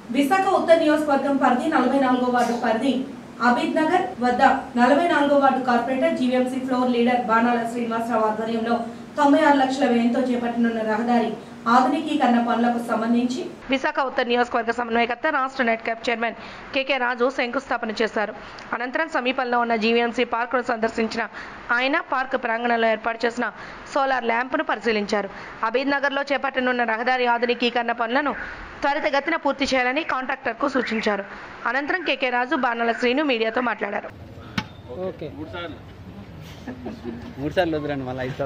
విశాఖ ఉత్తర నియోజకవర్గం పరిధి నలభై నాలుగో వార్డు పరిధి అబిద్ నగర్ వద్ద నలభై నాలుగో ward corporator GVMC floor leader Banala Srinivasa Rao ఆధ్వర్యంలో తొంభై ఆరు లక్షల వ్యయంతో చేపట్టనున్న రహదారి ఆధునికీకరణ పనులకు సంబంధించి విశాఖ ఉత్తర నియోజకవర్గ సమన్వయకర్త రాష్ట్ర net cap chairman KK Raju శంకుస్థాపన చేశారు అనంతరం సమీపంలో ఉన్న జీవీఎంసీ పార్కును సందర్శించిన ఆయన పార్క్ ప్రాంగణంలో ఏర్పాటు చేసిన సోలార్ ల్యాంపును పరిశీలించారు అబీద్ నగర్లో చేపట్టనున్న రహదారి ఆధునికీకరణ పనులను త్వరితగతిన పూర్తి చేయాలని కాంట్రాక్టర్కు సూచించారు అనంతరం కెకే రాజు బాణాల శ్రీను మీడియాతో మాట్లాడారు ఓకే మూడు సార్లు వదిలేండి మళ్ళీ ఐదు సార్లు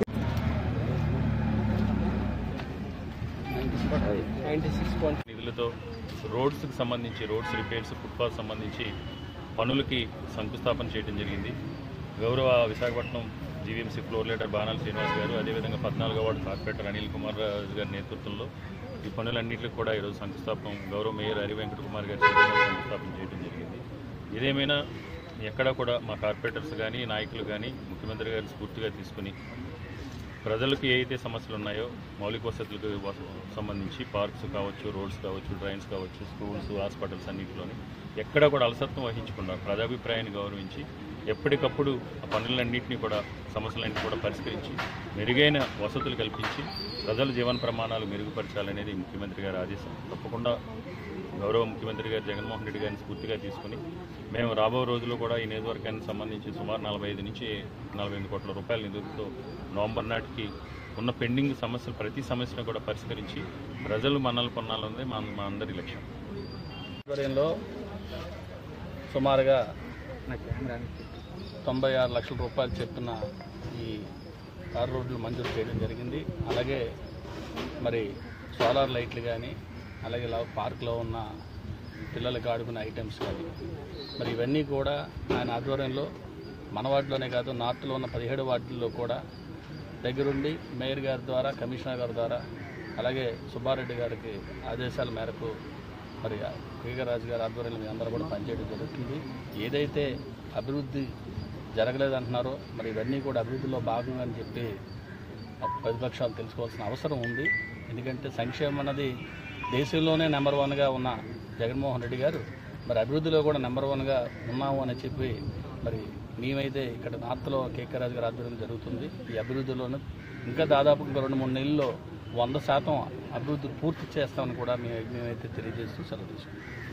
నైంటీ సిక్స్ పాయింట్ నిధులతో రోడ్స్కి సంబంధించి రోడ్స్ రిపేర్స్ ఫుట్పాత్ సంబంధించి పనులకి శంకుస్థాపన చేయడం జరిగింది గౌరవ విశాఖపట్నం జీవీఎంసీ ఫ్లోర్ లీడర్ బాణాల శ్రీనివాస్ గారు అదేవిధంగా పద్నాలుగో వార్డు కార్పొరేటర్ అనిల్ కుమార్ రాజు గారి నేతృత్వంలో ఈ పనులన్నింటికి కూడా ఈరోజు శంకుస్థాపన గౌరవ మేయర్ హరి వెంకట కుమార్ గారి చేతుల్లో శంకుస్థాపన చేయడం జరిగింది ఇదేమైనా ఎక్కడా కూడా మా కార్పొరేటర్స్ కానీ నాయకులు కానీ ముఖ్యమంత్రి గారిని స్ఫూర్తిగా తీసుకుని ప్రజలకు ఏ అయితే సమస్యలు ఉన్నాయో మౌలిక వసతులకు వస- సంబంధించి పార్క్స్ కావచ్చు రోడ్స్ కావచ్చు డ్రైన్స్ కావచ్చు స్కూల్స్ హాస్పిటల్స్ అన్నింటిలోని ఎక్కడా కూడా అలసత్వం వహించకుండా ప్రజాభిప్రాయాన్ని గౌరవించి ఎప్పటికప్పుడు ఆ పనులన్నింటినీ కూడా సమస్యలన్నింటినీ కూడా పరిష్కరించి మెరుగైన వసతులు కల్పించి ప్రజల జీవన ప్రమాణాలు మెరుగుపరచాలనేది ముఖ్యమంత్రి గారి ఆదేశం తప్పకుండా గౌరవ ముఖ్యమంత్రి గారు జగన్మోహన్ రెడ్డి గారిని స్ఫూర్తిగా తీసుకుని మేము రాబో రోజుల్లో కూడా ఈ నియోజకవర్గానికి సంబంధించి సుమారు నలభై ఐదు నుంచి నలభై ఎనిమిది కోట్ల రూపాయల నిధులతో నవంబర్ నాటికి ఉన్న పెండింగ్ సమస్యలు ప్రతి సమస్యను కూడా పరిష్కరించి ప్రజలు మన్నలు పొందాలన్నది మా మా అందరి లక్ష్యం ఆధ్వర్యంలో సుమారుగా తొంభై ఆరు లక్షల రూపాయలు చెప్తున్న ఈ ఆరు రోడ్లు మంజూరు చేయడం జరిగింది అలాగే మరి సోలార్ లైట్లు కానీ అలాగే ఇలా పార్క్లో ఉన్న పిల్లలకు ఆడుకునే ఐటమ్స్ కానీ మరి ఇవన్నీ కూడా ఆయన ఆధ్వర్యంలో మన వార్డులోనే కాదు నార్త్లో ఉన్న పదిహేడు వార్డుల్లో కూడా దగ్గరుండి మేయర్ గారి ద్వారా కమిషనర్ గారి ద్వారా అలాగే సుబ్బారెడ్డి గారికి ఆదేశాల మేరకు మరి రాజు గారి ఆధ్వర్యంలో మీ అందరూ కూడా పనిచేయడం జరుగుతుంది ఏదైతే అభివృద్ధి జరగలేదంటున్నారో మరి ఇవన్నీ కూడా అభివృద్ధిలో భాగంగా అని చెప్పి ప్రతిపక్షాలు తెలుసుకోవాల్సిన అవసరం ఉంది ఎందుకంటే సంక్షేమం అన్నది దేశంలోనే నెంబర్ వన్గా ఉన్న జగన్మోహన్ రెడ్డి గారు మరి అభివృద్ధిలో కూడా నెంబర్ వన్గా ఉన్నాము అని చెప్పి మరి మేమైతే ఇక్కడ నార్త్లో కేకే రాజు గారి ఆధ్వర్యం జరుగుతుంది ఈ అభివృద్ధిలోనూ ఇంకా దాదాపు ఇంకా రెండు మూడు నెలల్లో వంద శాతం అభివృద్ధి పూర్తి చేస్తామని కూడా మేము మేమైతే తెలియజేస్తూ సెలవు తీసుకుంటాం